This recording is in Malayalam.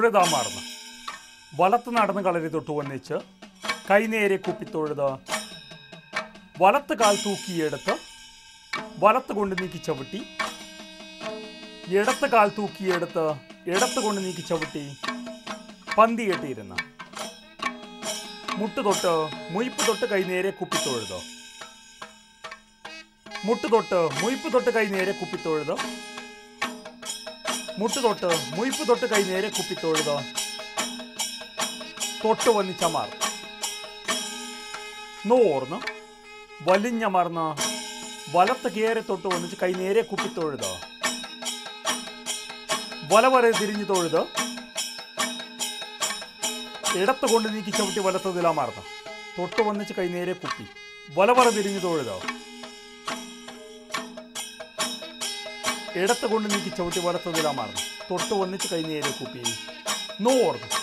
വലതാമാർന്ന് വലത്ത് നടന്ന് കളരി തൊട്ട് വന്നിച്ച് കൈനേരെ കുപ്പിത്തൊഴുത് വലത്ത് കാൽ തൂക്കിയെടുത്ത് വലത്ത് കൊണ്ട് നീക്കി ചവിട്ടി ഇടത്ത് കാൽ തൂക്കിയെടുത്ത് ഇടത്ത് കൊണ്ട് നീക്കി ചവിട്ടി പന്തി കെട്ടിയിരുന്ന മുട്ട് തൊട്ട് മുയിപ്പ് തൊട്ട് കൈ നേരെ കുപ്പിത്തൊഴുത് മുട്ട് തൊട്ട് മുയിപ്പ് തൊട്ട് കൈ നേരെ കുപ്പിത്തൊഴുത് മുട്ട് തൊട്ട് മുയിപ്പ് തൊട്ട് കൈ നേരെ കുപ്പിത്തൊഴുത് തൊട്ട് വന്നിച്ചമാർ നോർന്ന് വലിഞ്ഞമർന്ന് വലത്ത് കയറി തൊട്ട് വന്നിച്ച് കൈ നേരെ കുപ്പിത്തൊഴുത് വല വരെ തിരിഞ്ഞു തൊഴുത് ഇടത്ത് കൊണ്ട് നീക്കി ചവിട്ടി വലത്തതിലാമാർന്ന് തൊട്ട് വന്നിച്ച് കൈ നേരെ കുപ്പി വല വര തിരിഞ്ഞു തൊഴുത് ഇടത്ത് കൊണ്ട് നീക്കി ചവിട്ടി വലത്തതിലാമാർന്ന് തൊട്ട് വന്നിച്ച് കൈ നേരെ കുപ്പി നോർന്ന്